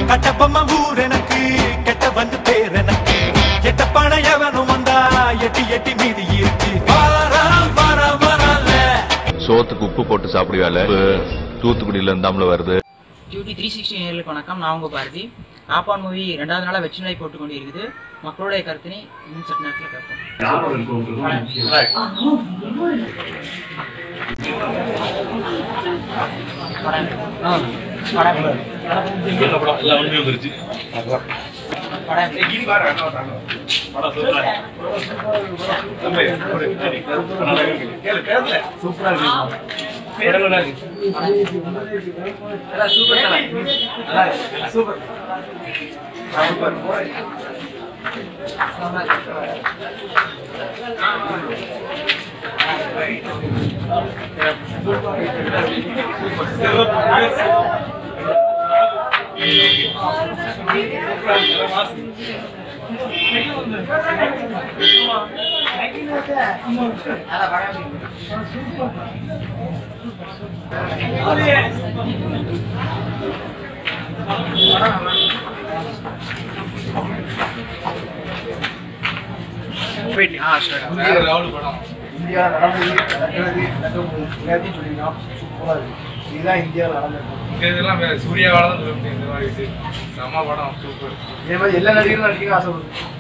கட்டப்பம்ம ஊர் எனக்கு கெட்ட வந்து பேர் எனக்கு எட்ட பணம் எவனும் வந்தா எட்டி எட்டி மீதி இருக்கு வாரா வாரா வரல சோத்துக்கு உப்பு போட்டு சாப்பிடுவால தூத்துக்குடியில இருந்தாமல வருது டியூட்டி த்ரீ சிக்ஸ்டி நேர்களுக்கு வணக்கம் நான் உங்கள் பாரதி ஆப்பான் மூவி ரெண்டாவது நாளாக வெற்றி நிலை போட்டு கொண்டு இருக்குது மக்களுடைய கருத்தினை இன்னும் சற்று நேரத்தில் கேட்போம் இந்தியா நடந்தது நடக்கிறது நடக்கும் எல்லாத்தையும் சொல்லியிருக்கோம் சூப்பராக இருக்கு இதுதான் இந்தியாவில் நடந்தது இந்த இதெல்லாம் வேற சூர்யாவால தான் சொல்ல முடியும் இந்த மாதிரி இது செம்ம படம் சூப்பர் இதே மாதிரி எல்லா நடிகரும் நடிக்க ஆசைப்படுது